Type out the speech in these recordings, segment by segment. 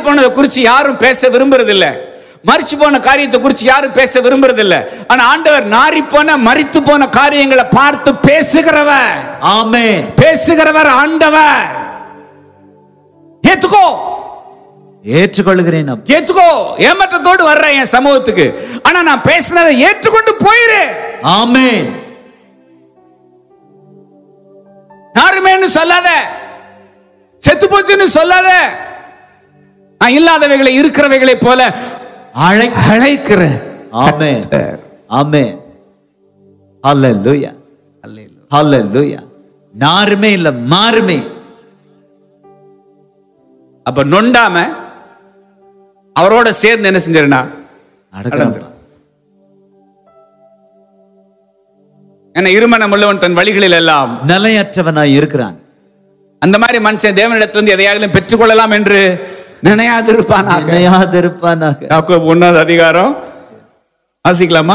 போனதை குறித்து யாரும் பேச விரும்புறதில்ல மறிச்சு போன காரியத்தை குறித்து யாரும் பேச விரும்புறதில்ல ஆனா ஆண்டவர் நாரி போன மறித்து போன காரியங்களை பார்த்து பேசுகிறவர் ஆமென் பேசுகிறவர் ஆண்டவர் ஏத்துக்கோ ஏற்றுக்கொள்கிறேன் அப்பா. ஏத்துக்கோ ஏமாற்றத்தோடு வர்றேன் என் சமூகத்துக்கு ஆனா நான் பேசினதை ஏற்றுக்கொண்டு போயிரு ஆமென் யாருமேன்னு சொல்லாத செத்து போச்சுன்னு சொல்லாத நான் இல்லாதவைகளை இருக்கிறவைகளை போல அழை அழைக்கிறேன் ஆமென் ஆமென் ஹalleluya ஹalleluya நாருமே இல்ல மாறுமே அப்ப நொண்டாம அவரோட சேர்ந்து என்ன செஞ்சிருனா நடக்கிறேன் என்ன இருமனம் உள்ளவன் தன் வழிகளில் எல்லாம் நிலையற்றவனாய் இருக்கிறான் அந்த மாதிரி மனுஷன் தேவனிடத்திலிருந்து எதையாகலும் பெற்றுக்கொள்ளலாம் என்று நினையாதிருப்பானாக நினையாதிருப்பானாக யாக்கோபு ஒன்னாவது அதிகாரம் வாசிக்கலாமா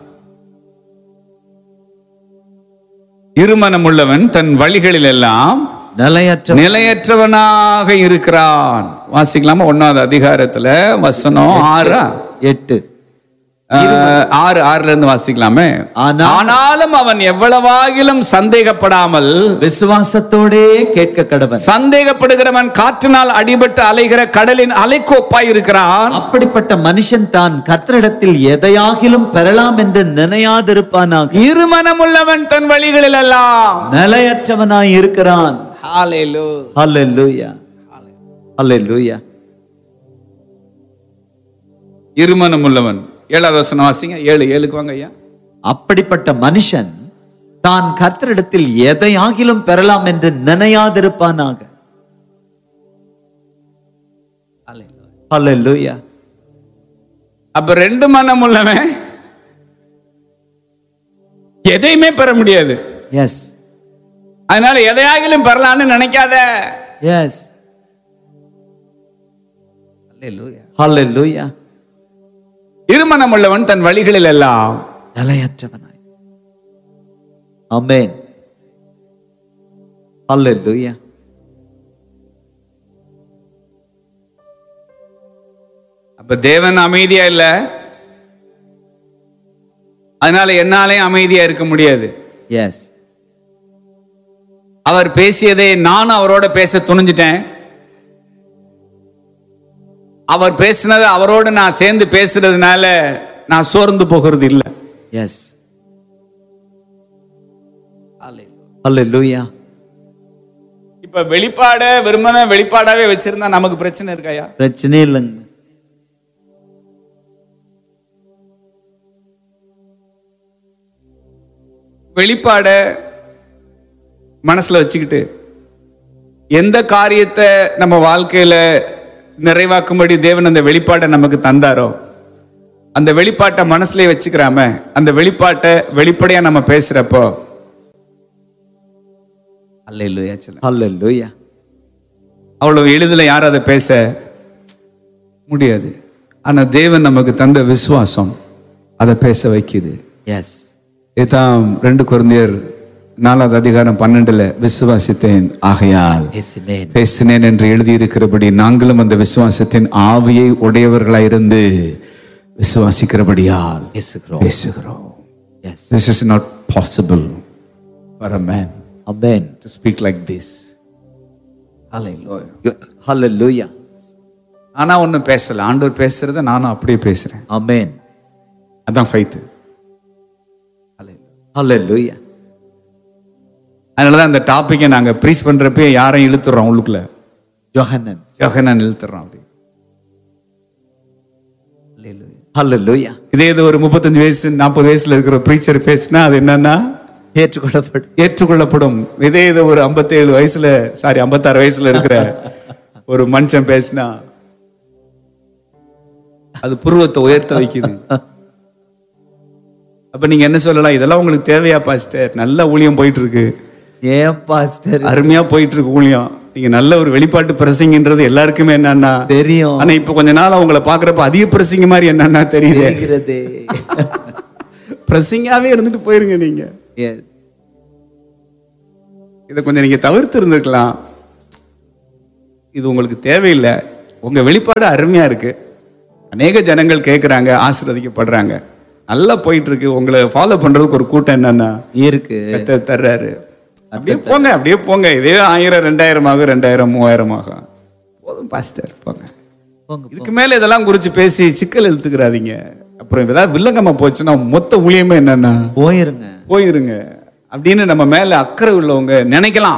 இருமனம் உள்ளவன் தன் வழிகளில் எல்லாம் நிலையற்ற நிலையற்றவனாக இருக்கிறான் வாசிக்கலாமா ஒன்னாவது அதிகாரத்துல வசனம் ஆறா எட்டு ஆஹ், ஆறு ஆறுல இருந்து வாசிக்கலாமே ஆனா- ஆனாலும் அவன் எவ்வளவாகிலும் சந்தேகப்படாமல் விசுவாசத்தோடே கேட்க கடவன் சந்தேகப்படுகிறவன் காற்றினால் அடிபட்டு அலைகிற கடலின் அலைக்கோப்பாய் இருக்கிறான் அப்படிப்பட்ட மனுஷன் தான் கர்த்தரிடத்தில் எதையாகிலும் பெறலாம் என்று நினையாதிருப்பானாக இருமனமுள்ளவன் தன் வழிகளில் எல்லாம் நிலையற்றவனாய் இருக்கிறான் ஹalleluya ஹalleluya இருமனமுள்ளவன் ஏழாவது வசனம் வாசிங்க ஏழு ஏழுக்கு வாங்க ஐயா அப்படிப்பட்ட மனுஷன் தான் கர்த்தரிடத்தில் எதையாகிலும் பெறலாம் என்று நினையாதிருப்பானாக ஹalleluya அப்ப ரெண்டு மனம் உள்ளவன் எதையுமே பெற முடியாது எஸ் அதனால எதையாகிலும் பெறலாம்னு நினைக்காத எஸ் ஹalleluya இருமனம் உள்ளவன் தன் வழிகளில் எல்லாம் நிலையற்றவனாய் ஆமென் ஹalleluya அப்ப தேவன் அமைதியா இல்ல அதனால என்னாலையும் அமைதியா இருக்க முடியாது எஸ் அவர் பேசியதை நானும் அவரோட பேச துணிஞ்சிட்டேன் அவர் பேசினதை அவரோட நான் சேர்ந்து பேசுறதுனால நான் சோர்ந்து போகிறது இல்லை எஸ் ஹalleluya இப்ப வெளிப்பாட வெறுமன வெளிப்பாடாவே வச்சிருந்தா நமக்கு பிரச்சனை இருக்காயா பிரச்சனை இல்லைங்க வெளிப்பாட மனசுல வச்சுக்கிட்டு எந்த காரியத்தை நம்ம வாழ்க்கையில நிறைவாக்கும்படி தேவன் அந்த வெளிப்பாட்டை நமக்கு தந்தாரோ அந்த வெளிப்பாட்டை மனசுலயே வச்சுக்கிறாம அந்த வெளிப்பாட்டை வெளிப்படையா நம்ம பேசுறப்போ அல்ல ஹalleluya அவ்வளவு எளிதில் யாரும் அதை பேச முடியாது ஆனா தேவன் நமக்கு தந்த விசுவாசம் அதை பேச வைக்குது எஸ் இதான் ரெண்டு குழந்தையர் நாலாவது அதிகாரம் பன்னெண்டுல விசுவாசித்தேன் ஆகையால் இயேசுவேன் பேசினேன் என்று எழுதியிருக்கிறபடி நாங்களும் அந்த விசுவாசத்தின் ஆவியை உடையவர்களாயிருந்து விசுவாசிக்கிறபடியால் பேசுகிறோம் பேசுகிறோம் yes This is not possible for a man amen to speak like this. Hallelujah. ஹalleluya ஆனா ஒன்றும் பேசல ஆண்டவர் பேசுறத நானும் அப்படியே பேசுறேன் ஆமென் அதான் ஃபைத்து ஹalleluya அதனால தான் அந்த டாப்பிக்கை நாங்க ப்ரீச் பண்றப்ப யாரையும் இழுத்துறோம் உள்ளுக்குள்ள யோஹன்னன் யோகனான் இழுத்துறோம் அப்படி ஹalleluya இதே இது ஒரு முப்பத்தஞ்சு வயசு நாற்பது வயசுல இருக்கிற ப்ரீச்சர் பேசினா அது என்னன்னா ஏற்றுக்கொள்ளப்படும் ஏற்றுக்கொள்ளப்படும் இதே இது ஒரு 57 வயசுல சாரி 56 வயசுல இருக்கிற ஒரு மனுஷன் பேசினா அது புருவத்தை உயர்த்த வைக்குது அப்ப நீங்க என்ன சொல்லலாம் இதெல்லாம் உங்களுக்கு தேவையா பாஸ்டர் நல்ல ஊழியம் போயிட்டு இருக்கு ஏன் பாஸ்டர் அருமையா போயிட்டு இருக்கு ஊழியம் நீங்க நல்ல ஒரு வெளிப்பாட்டு பிரசங்கின்றது எல்லாருக்குமே என்னன்னா தெரியும் ஆனா இப்ப கொஞ்ச நாள் அவங்கள பாக்குறப்ப அதிக பிரசங்க மாதிரி என்னன்னா தெரியுது தெரிகிறதே பிரசங்காவே இருந்துட்டு போயிருங்க நீங்க எஸ் இதை கொஞ்சம் நீங்க தவிர்த்து இருந்திருக்கலாம் இது உங்களுக்கு தேவையில்லை உங்க வெளிப்பாடு அருமையா இருக்கு அநேக ஜனங்கள் கேட்குறாங்க ஆசீர்வதிக்கப்படுறாங்க நல்லா போயிட்டு இருக்கு உங்களை ஃபாலோ பண்றதுக்கு ஒரு கூட்டம் என்னன்னா இருக்கு கத்த தர்றாரு அப்படியே போங்க அப்படியே போங்க இதே ஆயிரம் ரெண்டாயிரம் ஆகும் ரெண்டாயிரம் மூவாயிரம் ஆகும் போதும் பாஸ்டர் போங்க போங்க இதுக்கு மேல இதெல்லாம் குறிச்சு பேசி சிக்கல் இழுத்துக்கிறாதீங்க அப்புறம் ஏதாவது வில்லங்கமா போச்சுன்னா மொத்த ஊழியமே என்னன்னா போயிருங்க போயிருங்க அப்படின்னு நம்ம மேல அக்கறை உள்ளவங்க நினைக்கலாம்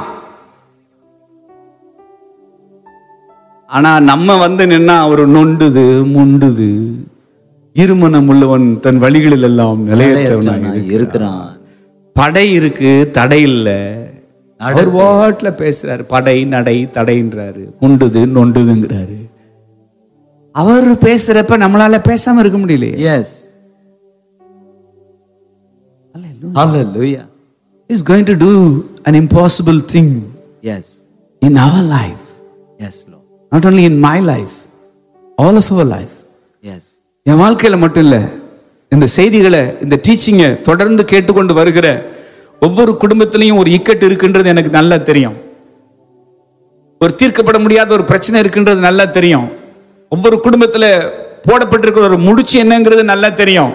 ஆனா நம்ம வந்து நின்னா அவர் நொண்டுது முண்டுது இருமனம் உள்ளவன் தன் வழிகளில் எல்லாம் நிலையற்றவனாக நிலையற்றவனாய் இருக்கிறான் படை இருக்கு தடை இல்ல அவர் வாட்ல பேசுறாரு படை நடை தடைன்றாரு முண்டுது நொண்டுதுங்கிறாரு அவர் பேசுறப்ப நம்மளால பேசாம இருக்க முடியலையே yes hallelujah is going to do an impossible thing yes in our life yes lord not only in my life all of our life yes என் வாழ்க்கையில மட்டும் இல்ல இந்த செய்திகளை இந்த டீச்சிங்கை தொடர்ந்து கேட்டுக்கொண்டு வருகிற ஒவ்வொரு குடும்பத்திலையும் ஒரு இக்கட்டு இருக்குன்றது எனக்கு நல்லா தெரியும் ஒரு தீர்க்கப்பட முடியாத ஒரு பிரச்சனை இருக்குன்றது நல்லா தெரியும் ஒவ்வொரு குடும்பத்துல போடப்பட்டிருக்கிற ஒரு முடிச்சு என்னங்கிறது நல்லா தெரியும்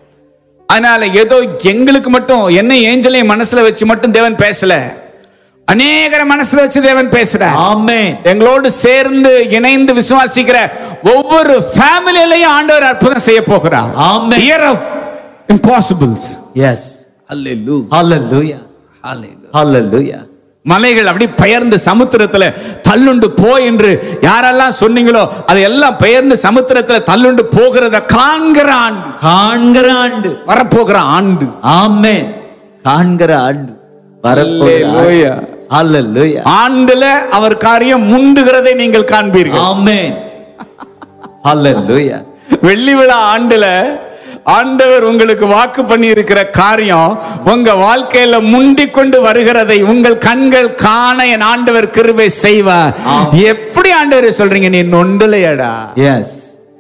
அதனால ஏதோ எங்களுக்கு மட்டும் என்ன ஏஞ்சலையும் மனசுல வச்சு மட்டும் தேவன் பேசல அநேகர மனசுல வச்சு தேவன் பேசுறார் ஆமென் எங்களோடு சேர்ந்து இணைந்து விசுவாசிக்கிற ஒவ்வொரு ஃபேமிலியிலையும் ஆண்டவர் அற்புதம் செய்ய போகிறார் Amen. Year of impossibles yes hallelujah hallelujah மலைகள் அப்படி பெயர்ந்து சமுத்திரத்துல தள்ளுண்டு போ என்று யாரெல்லாம் சொன்னீங்களோ அது எல்லாம் பெயர்ந்து சமுத்திரத்துல தள்ளுண்டு போகிறத காண்கிற ஆண்டு காண்கிற ஆண்டு வரப்போகிற ஆண்டு ஆமென் காண்கிற ஆண்டு வரப்போகிற Hallelujah. ஹalleluya ஆண்டுல அவர் காரியம் முண்டுகிறதை நீங்கள் காண்பீர்கள் ஆமென் ஹalleluya வெள்ளி விழா ஆண்டுல ஆண்டவர் உங்களுக்கு வாக்கு பண்ணி இருக்கிற காரியம் உங்க வாழ்க்கையில முண்டிக் கொண்டு வருகிறதை உங்கள் கண்கள் காண என் ஆண்டவர் கிருபை செய்வார் எப்படி ஆண்டவர் சொல்றீங்க நீ நொண்டலையடா எஸ்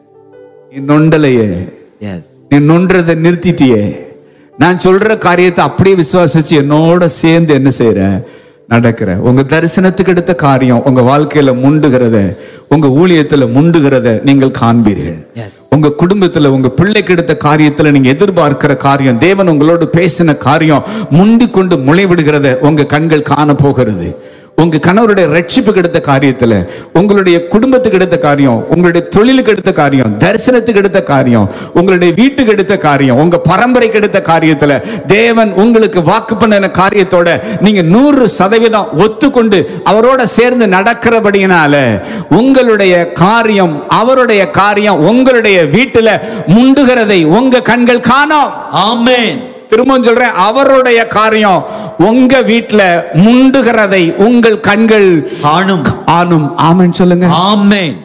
நீ நொண்டலையே எஸ் நீ நொன்றதை நிறுத்திட்டியே நான் சொல்ற காரியத்தை அப்படியே விசுவாசிச்சு என்னோட சேர்ந்து என்ன செய்யற நடக்கிற உங்க தரிசனத்துக்கு எடுத்த காரியம் உங்க வாழ்க்கையில முண்டுகிறத உங்க ஊழியத்துல முண்டுகிறத நீங்கள் காண்பீர்கள் எஸ் உங்க குடும்பத்துல உங்க பிள்ளைக்கு எடுத்த காரியத்துல நீங்க எதிர்பார்க்கிற காரியம் தேவன் உங்களோடு பேசின காரியம் முண்டிக் கொண்டு முளைவிடுகிறத உங்க கண்கள் காண போகிறது உங்க கணவருடைய ரட்சிப்புக்கு எடுத்த காரியத்துல உங்களுடைய குடும்பத்துக்கு எடுத்த காரியம் உங்களுடைய தொழிலுக்கு எடுத்த காரியம் தரிசனத்துக்கு எடுத்த காரியம் உங்களுடைய வீட்டுக்கு எடுத்த காரியம் உங்க பரம்பரைக்கு எடுத்த காரியத்துல தேவன் உங்களுக்கு வாக்கு பண்ணின காரியத்தோட நீங்க நூறு சதவீதம் ஒத்துக்கொண்டு அவரோட சேர்ந்து நடக்கிறபடியினால உங்களுடைய காரியம் அவருடைய காரியம் உங்களுடைய வீட்டுல முண்டுகிறதை உங்க கண்கள் காணோம் ஆமென் திரும்பவும் சொல்றேன் அவருடைய காரியம் உங்க வீட்டுல முண்டுகிறதை உங்கள் கண்கள் காணும் ஆனும் ஆமென் சொல்லுங்க ஆமென்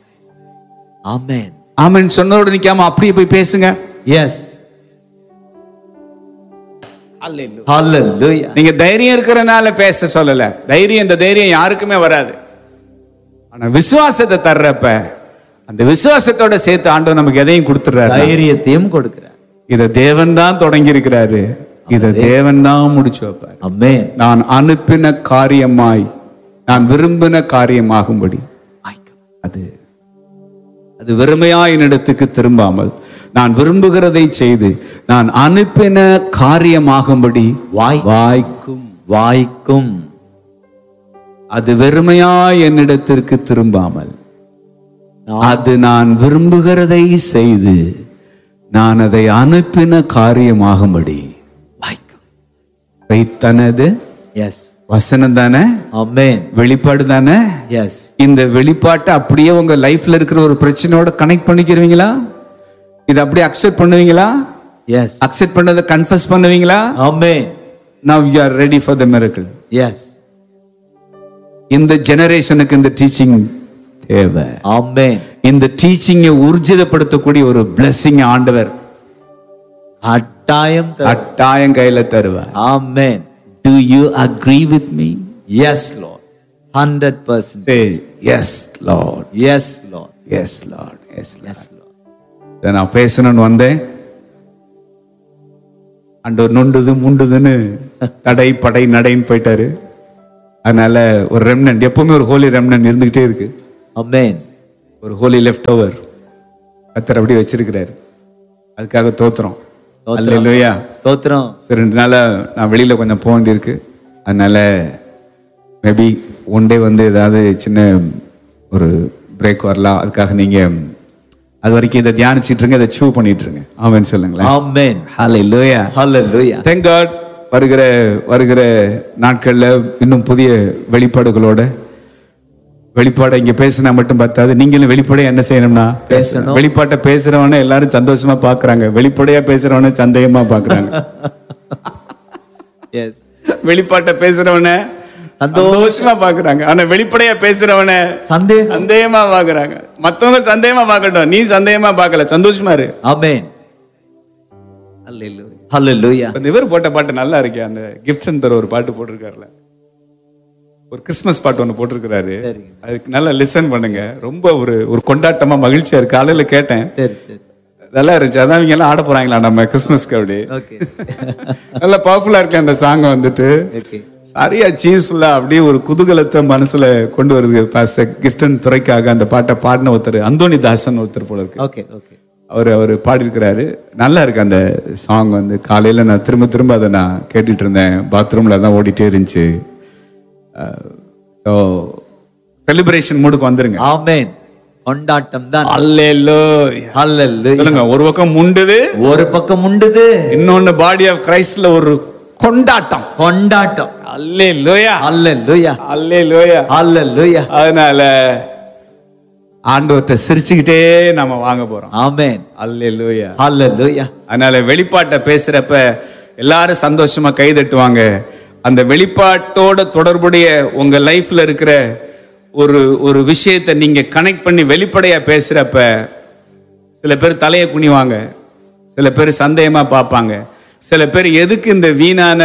ஆமென் ஆமென் சொன்னதோடு நிக்காம அப்படியே போய் பேசுங்க எஸ் ஹalleluya நீங்க தைரியம் இருக்கிறனால பேச சொல்லல தைரியம் இந்த தைரியம் யாருக்குமே வராது ஆனா விசுவாசத்தை தர்றப்ப அந்த விசுவாசத்தோட சேர்த்து ஆண்டவர் நமக்கு எதையும் கொடுத்துறாரு தைரியத்தையும் கொடுக்கிறார் இத தேவன் தான் தொடங்கி இருக்கிறாரு இத தேவன் தான் முடிச்சு வைப்பார் ஆமென் நான் அனுப்பின காரியமாய் நான் விரும்பின காரியமாகும்படி அது அது வெறுமையா என்னிடத்துக்கு திரும்பாமல் நான் விரும்புகிறதை செய்து நான் அனுப்பின காரியமாகும்படி வாய் வாய்க்கும் வாய்க்கும் அது வெறுமையா என்னிடத்திற்கு திரும்பாமல் அது நான் விரும்புகிறதை செய்து நான் அதை அனுப்பின காரியமாகும்படி வாய்க்கும் வைத்தனது எஸ் வசனம் தானே ஆமென் வெளிப்பாடு தானே எஸ் இந்த வெளிப்பாட்டை அப்படியே உங்க லைஃப்ல இருக்கிற ஒரு பிரச்சனையோட கனெக்ட் பண்ணிக்கிறீங்களா இதை அப்படியே அக்செப்ட் பண்ணுவீங்களா எஸ் அக்செப்ட் பண்ணதை கன்ஃபஸ் பண்ணுவீங்களா amen now you are ready for the miracle yes இந்த ஜெனரேஷனுக்கு இந்த டீச்சிங் தேவை ஆமென் இந்த டீச்சிங்கை ஊர்ஜிதப்படுத்தக்கூடிய ஒரு பிளெஸிங் ஆண்டவர் கட்டாயம் தரும். கட்டாயம் கையில தருவார் amen do you agree with me yes lord hundred percent say yes lord yes lord yes lord yes yes lord இதை நான் பேசணும்னு வந்தேன் அண்டவர் நொண்டுது முண்டுதுன்னு தடை படை நடைன்னு போயிட்டாரு அதனால ஒரு ரெம்னன்ட் எப்பவுமே ஒரு ஹோலி ரெம்னன்ட் இருந்துகிட்டே இருக்கு ஆமென் ஒரு ஹோலி லெஃப்ட் ஓவர் கத்தர் அப்படி வச்சிருக்கிறாரு அதுக்காக தோத்துறோம் அல்லேலூயா ஸ்தோத்திரம் சரி ரெண்டு நாளா நான் வெளியில கொஞ்சம் போக வேண்டியிருக்கு அதனால மேபி ஒன் டே வந்து ஏதாவது சின்ன ஒரு பிரேக் வரலாம் அதுக்காக நீங்க அது வரைக்கும் இதை தியானிச்சிட்டு இருங்க இதை சூ பண்ணிட்டு இருங்க ஆமென்னு சொல்லுங்களேன் ஆமென் ஹalleluya ஹalleluya thank god வருகிற வருகிற நாட்கள்ல இன்னும் புதிய வெளிப்பாடுகளோட வெளிப்பாடை இங்க பேசினா மட்டும் பத்தாது நீங்களும் வெளிப்படையா என்ன செய்யணும்னா பேசணும். வெளிப்பாட்டை பேசுறவன எல்லாரும் சந்தோஷமா பாக்குறாங்க வெளிப்படையா பேசுறவன சந்தேகமா பாக்குறாங்க எஸ் வெளிப்பாட்டை பேசுறவன சந்தோஷமா பாக்குறாங்க ஆனா வெளிப்படையா பேசுறவன சந்தேகம் சந்தேகமா பாக்குறாங்க மத்தவங்க சந்தேகமா பார்க்கட்டும் நீ சந்தேகமா பார்க்கல சந்தோஷமா இரு ஆமென் ஹalleluya அந்த இவர் போட்ட பாட்டு நல்லா இருக்கே அந்த கிஃப்ட் தர ஒரு பாட்டு போட்டிருக்காருல ஒரு கிறிஸ்மஸ் பாட்டு ஒன்று போட்டிருக்கிறாரு சரிங்க. அதுக்கு நல்லா லிசன் பண்ணுங்க ரொம்ப ஒரு ஒரு கொண்டாட்டமா மகிழ்ச்சியா இருக்கு காலையில கேட்டேன் சரி சரி நல்லா இருந்துச்சு அதான் இவங்க எல்லாம் ஆட போறாங்களா நம்ம கிறிஸ்மஸ்க்கு அப்படி ஓகே நல்லா பவர்ஃபுல்லா இருக்கு அந்த சாங் வந்துட்டு ஓகே சரியா சீஸ்ஃபுல்லா அப்படியே ஒரு குதூகலத்தை மனசுல கொண்டு வருது பாஸ்டர் கிஃப்டன் துறைக்காக அந்த பாட்டை பாடின ஒருத்தர் அந்தோனி தாசன் ஒருத்தர் போல இருக்கு ஓகே ஓகே அவர் அவர் பாடியிருக்கிறாரு நல்லா இருக்கு அந்த சாங் வந்து காலையில நான் திரும்ப திரும்ப அதை நான் கேட்டுட்டு இருந்தேன் பாத்ரூம்ல தான் ஓடிட்டே இருந்துச்சு ஸோ செலிப்ரேஷன் மூடுக்கு வந்துருங்க ஆமென் கொண்டாட்டம் தான் அல்லேலோ ஹalleluya சொல்லுங்க ஒரு பக்கம் முண்டுது ஒரு பக்கம் உண்டுது இன்னொன்னு பாடி ஆஃப் கிரைஸ்ட்ல ஒரு கொண்டாட்டம் கொண்டாட்டம் அல்லே லோயா ஹalleluya அல்லே லோயா ஹalleluya அதனால ஆண்டவர்கிட்ட சிரிச்சுக்கிட்டே நம்ம வாங்க போறோம் ஆமென் அல்லே லோயா ஹalleluya அதனால வெளிப்பாட்டை பேசுறப்ப எல்லாரும் சந்தோஷமா கை தட்டுவாங்க அந்த வெளிப்பாட்டோட தொடர்புடைய உங்க லைஃப்ல இருக்கிற ஒரு ஒரு விஷயத்தை நீங்க கனெக்ட் பண்ணி வெளிப்படையா பேசுறப்ப சில பேர் தலையை குனிவாங்க சில பேர் சந்தேகமா பார்ப்பாங்க சில பேர் எதுக்கு இந்த வீணான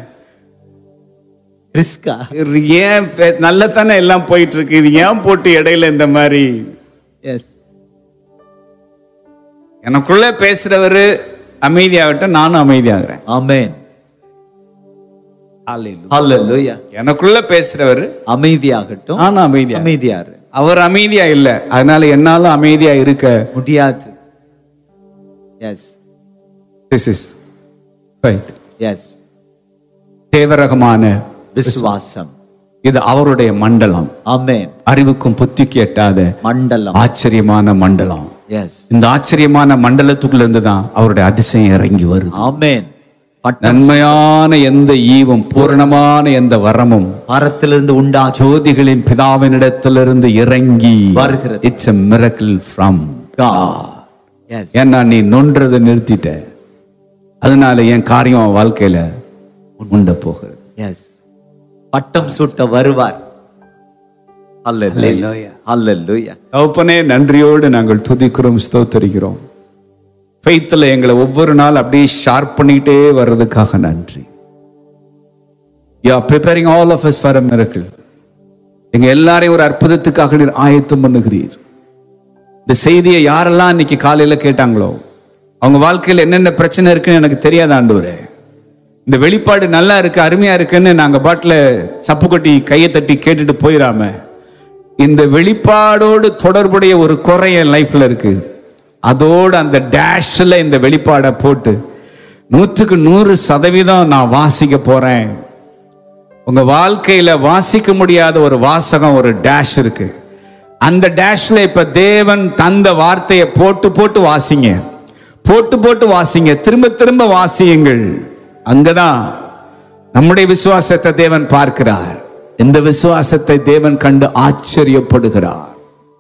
ரிஸ்கா ஏன் நல்ல தானே எல்லாம் போயிட்டு இருக்கு இது ஏன் போட்டு இடையில இந்த மாதிரி எஸ் எனக்குள்ள பேசுறவரு அமைதியாகட்டும் நானும் அமைதியாகிறேன் ஆமென் ஹalleluya எனக்குள்ள பேசுறவரு அமைதியாகட்டும் நானும் அமைதியா அமைதியாரு அவர் அமைதியா இல்ல அதனால என்னாலும் அமைதியா இருக்க முடியாது yes this is faith. Yes தேவரகமான விசுவாசம் இது அவருடைய மண்டலம் ஆமென் அறிவுக்கும் புத்திக்கு எட்டாத மண்டலம் ஆச்சரியமான மண்டலம் எஸ் இந்த ஆச்சரியமான மண்டலத்துக்குள்ள இருந்து தான் அவருடைய அதிசயம் இறங்கி வருது ஆமென் பட்டம் நன்மையான எந்த ஈவும் பூரணமான எந்த வரமும் மரத்திலிருந்து உண்டா ஜோதிகளின் பிதாவினிடத்திலிருந்து இறங்கி வருகிறது. It's a miracle from God yes ஏன்னா நீ நொன்றதை நிறுத்திட்ட அதனால என் காரியம் உன் வாழ்க்கையில உண்ட போகிறது எஸ் பட்டம் சூட்ட வருவார் ஹalleluya ஹalleluya தகப்பனே நன்றியோடு நாங்கள் துதிக்கிறோம் ஸ்தோத்தரிக்கிறோம் ஃபெய்த்தில் எங்களை ஒவ்வொரு நாள் அப்படியே ஷார்ப் பண்ணிக்கிட்டே வர்றதுக்காக நன்றி you are preparing all of us for a miracle எங்க எல்லாரையும் ஒரு அற்புதத்துக்காக நீர் ஆயத்தம் பண்ணுகிறீர் இந்த செய்தியை யாரெல்லாம் இன்னைக்கு காலையில கேட்டாங்களோ அவங்க வாழ்க்கையில் என்னென்ன பிரச்சனை இருக்குன்னு எனக்கு தெரியாத ஆண்டவரே இந்த வெளிப்பாடு நல்லா இருக்கு அருமையா இருக்குன்னு நாங்க பாட்டுல சப்பு கொட்டி கையை தட்டி கேட்டுட்டு போயிடாம இந்த வெளிப்பாடோடு தொடர்புடைய ஒரு குறை என் லைஃப்ல இருக்கு அதோடு அந்த டேஷ்ல இந்த வெளிப்பாடை போட்டு நூற்றுக்கு நூறு சதவீதம் நான் வாசிக்க போறேன் உங்க வாழ்க்கையில வாசிக்க முடியாத ஒரு வாசகம் ஒரு டேஷ் இருக்கு அந்த டேஷ்ல இப்ப தேவன் தந்த வார்த்தையை போட்டு போட்டு வாசிங்க போட்டு போட்டு வாசிங்க திரும்ப திரும்ப வாசியுங்கள் அங்கதான் நம்முடைய விசுவாசத்தை தேவன் பார்க்கிறார் இந்த விசுவாசத்தை தேவன் கண்டு ஆச்சரியப்படுகிறார்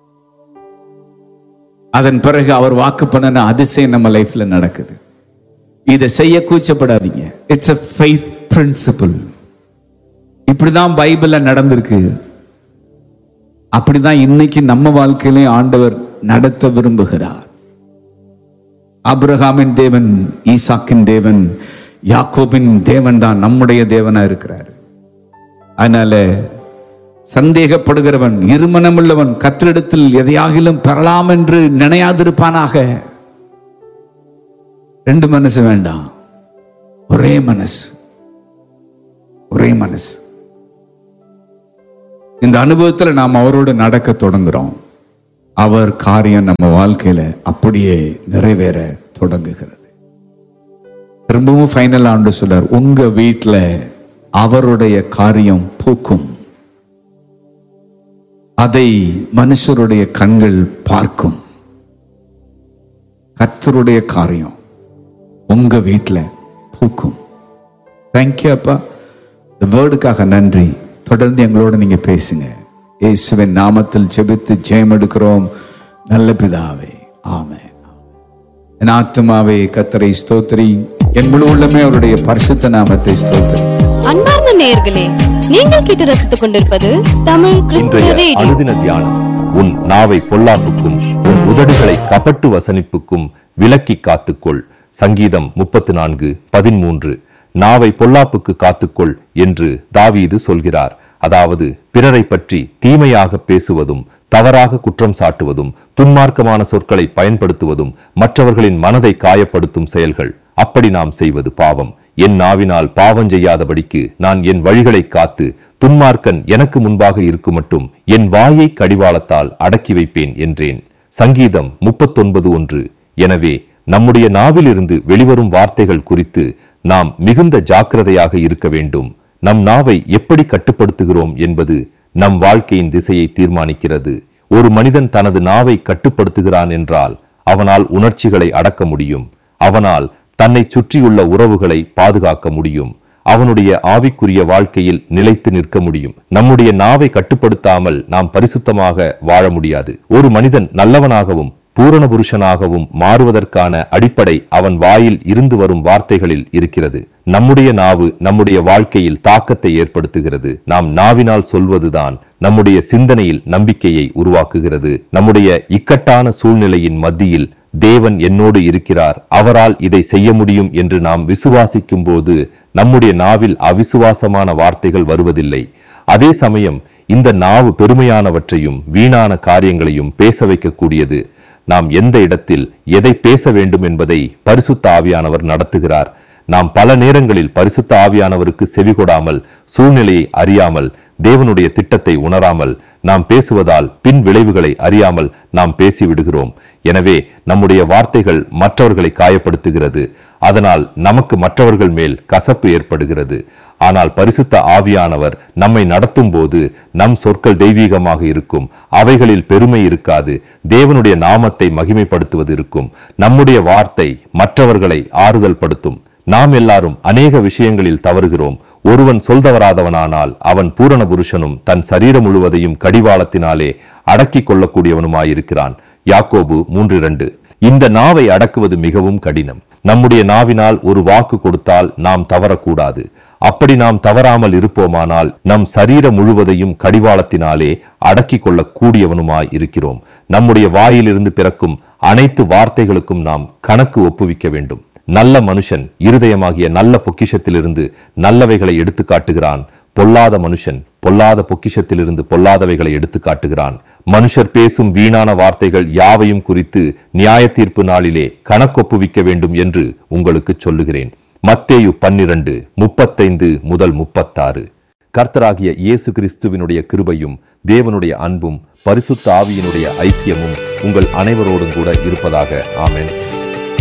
அதன் பிறகு அவர் வாக்கு பண்ணின அதிசயம் நம்ம லைஃப்ல நடக்குது இதை செய்ய கூச்சப்படாதீங்க இட்ஸ் a faith principle இப்படிதான் பைபிள்ல நடந்திருக்கு அப்படிதான் இன்னைக்கு நம்ம வாழ்க்கையிலையும் ஆண்டவர் நடத்த விரும்புகிறார் ஆபிரகாமின் தேவன் ஈசாக்கின் தேவன் யாக்கோபின் தேவன் தான் நம்முடைய தேவனா இருக்கிறார் அதனால சந்தேகப்படுகிறவன் இருமனமுள்ளவன் கத்திரிடத்தில் எதையாகிலும் பெறலாம் என்று நினையாதிருப்பானாக ரெண்டு மனசு வேண்டாம் ஒரே மனசு ஒரே மனசு இந்த அனுபவத்துல நாம் அவரோடு நடக்க தொடங்குறோம் அவர் காரியம் நம்ம வாழ்க்கையில அப்படியே நிறைவேற தொடங்குகிறது திரும்பவும் ஃபைனல் ஆண்டு சொல்றார் உங்க வீட்டுல அவருடைய காரியம் பூக்கும் அதை மனுஷருடைய கண்கள் பார்க்கும் கர்த்தருடைய காரியம் உங்க வீட்டுல பூக்கும் தேங்க்யூ அப்பா இந்த வேர்டுக்காக நன்றி தொடர்ந்து எங்களோட நீங்க பேசுங்க இயேசுவின் நாமத்தில் ஜெபித்து ஜெயம் எடுக்கிறோம் நல்ல பிதாவே ஆமென் என் ஆத்மாவே கத்தரை ஸ்தோத்திரி என் முழு உள்ளமே அவருடைய பரிசுத்த நாமத்தை ஸ்தோத்திரி அன்பார்ந்த நேயர்களே நீங்கள் கேட்டு ரசித்துக் கொண்டிருப்பது தமிழ் கிறிஸ்துவ இன்றைய ரேடியோ அனுதின தியானம் உன் நாவை பொல்லாப்புக்கும் உன் உதடுகளை கபட்டு வசனிப்புக்கும் விலக்கி காத்துக்கொள் சங்கீதம் முப்பத்து நான்கு பதிமூன்று நாவை பொல்லாப்புக்கு காத்துக்கொள் என்று தாவீது சொல்கிறார் அதாவது பிறரை பற்றி தீமையாக பேசுவதும் தவறாக குற்றம் சாட்டுவதும் துன்மார்க்கமான சொற்களை பயன்படுத்துவதும் மற்றவர்களின் மனதை காயப்படுத்தும் செயல்கள் அப்படி நாம் செய்வது பாவம் என் நாவினால் பாவம் செய்யாதபடிக்கு நான் என் வழிகளை காத்து துன்மார்க்கன் எனக்கு முன்பாக இருக்கும் மட்டும் என் வாயை கடிவாளத்தால் அடக்கி வைப்பேன் என்றேன் சங்கீதம் முப்பத்தொன்பது ஒன்று எனவே நம்முடைய நாவிலிருந்து வெளிவரும் வார்த்தைகள் குறித்து நாம் மிகுந்த ஜாக்கிரதையாக இருக்க வேண்டும் நம் நாவை எப்படி கட்டுப்படுத்துகிறோம் என்பது நம் வாழ்க்கையின் திசையை தீர்மானிக்கிறது ஒரு மனிதன் தனது நாவை கட்டுப்படுத்துகிறான் என்றால் அவனால் உணர்ச்சிகளை அடக்க முடியும் அவனால் தன்னை சுற்றியுள்ள உறவுகளை பாதுகாக்க முடியும் அவனுடைய ஆவிக்குரிய வாழ்க்கையில் நிலைத்து நிற்க முடியும் நம்முடைய நாவை கட்டுப்படுத்தாமல் நாம் பரிசுத்தமாக வாழ முடியாது ஒரு மனிதன் நல்லவனாகவும் பூரண புருஷனாகவும் மாறுவதற்கான அடிப்படை அவன் வாயில் இருந்து வரும் வார்த்தைகளில் இருக்கிறது நம்முடைய நாவு நம்முடைய வாழ்க்கையில் தாக்கத்தை ஏற்படுத்துகிறது நாம் நாவினால் சொல்வதுதான் நம்முடைய சிந்தனையில் நம்பிக்கையை உருவாக்குகிறது நம்முடைய இக்கட்டான சூழ்நிலையின் மத்தியில் தேவன் என்னோடு இருக்கிறார் அவரால் இதை செய்ய முடியும் என்று நாம் விசுவாசிக்கும் போது நம்முடைய நாவில் அவிசுவாசமான வார்த்தைகள் வருவதில்லை அதே சமயம் இந்த நாவு பெருமையானவற்றையும் வீணான காரியங்களையும் பேச வைக்கக்கூடியது நாம் எந்த இடத்தில் எதை பேச வேண்டும் என்பதை பரிசுத்த ஆவியானவர் நடத்துகிறார் நாம் பல நேரங்களில் பரிசுத்த ஆவியானவருக்கு செவிகொடாமல் சூழ்நிலையை அறியாமல் தேவனுடைய திட்டத்தை உணராமல் நாம் பேசுவதால் பின் விளைவுகளை அறியாமல் நாம் பேசிவிடுகிறோம் எனவே நம்முடைய வார்த்தைகள் மற்றவர்களை காயப்படுத்துகிறது அதனால் நமக்கு மற்றவர்கள் மேல் கசப்பு ஏற்படுகிறது ஆனால் பரிசுத்த ஆவியானவர் நம்மை நடத்தும் போது நம் சொற்கள் தெய்வீகமாக இருக்கும் அவைகளில் பெருமை இருக்காது தேவனுடைய நாமத்தை மகிமைப்படுத்துவது இருக்கும் நம்முடைய வார்த்தை மற்றவர்களை ஆறுதல் படுத்தும் நாம் எல்லாரும் அநேக விஷயங்களில் தவறுகிறோம் ஒருவன் சொல்தவராதவனானால் அவன் பூரண புருஷனும் தன் சரீரம் முழுவதையும் கடிவாளத்தினாலே அடக்கிக் கொள்ளக்கூடியவனுமாயிருக்கிறான் யாக்கோபு மூன்று இரண்டு இந்த நாவை அடக்குவது மிகவும் கடினம் நம்முடைய நாவினால் ஒரு வாக்கு கொடுத்தால் நாம் தவறக்கூடாது அப்படி நாம் தவறாமல் இருப்போமானால் நம் சரீரம் முழுவதையும் கடிவாளத்தினாலே அடக்கிக் கொள்ளக் கூடியவனுமாய் இருக்கிறோம் நம்முடைய வாயிலிருந்து பிறக்கும் அனைத்து வார்த்தைகளுக்கும் நாம் கணக்கு ஒப்புவிக்க வேண்டும் நல்ல மனுஷன் இருதயமாகிய நல்ல பொக்கிஷத்திலிருந்து நல்லவைகளை எடுத்து காட்டுகிறான் பொல்லாத மனுஷன் பொல்லாத பொக்கிஷத்திலிருந்து பொல்லாதவைகளை எடுத்து காட்டுகிறான் மனுஷர் பேசும் வீணான வார்த்தைகள் யாவையும் குறித்து நியாய தீர்ப்பு நாளிலே கணக்கொப்புவிக்க வேண்டும் என்று உங்களுக்கு சொல்லுகிறேன் மத்தேயு பன்னிரண்டு முப்பத்தைந்து முதல் முப்பத்தாறு கர்த்தராகிய இயேசு கிறிஸ்துவினுடைய கிருபையும் தேவனுடைய அன்பும் பரிசுத்த ஆவியினுடைய ஐக்கியமும் உங்கள் அனைவரோடும் கூட இருப்பதாக ஆமென்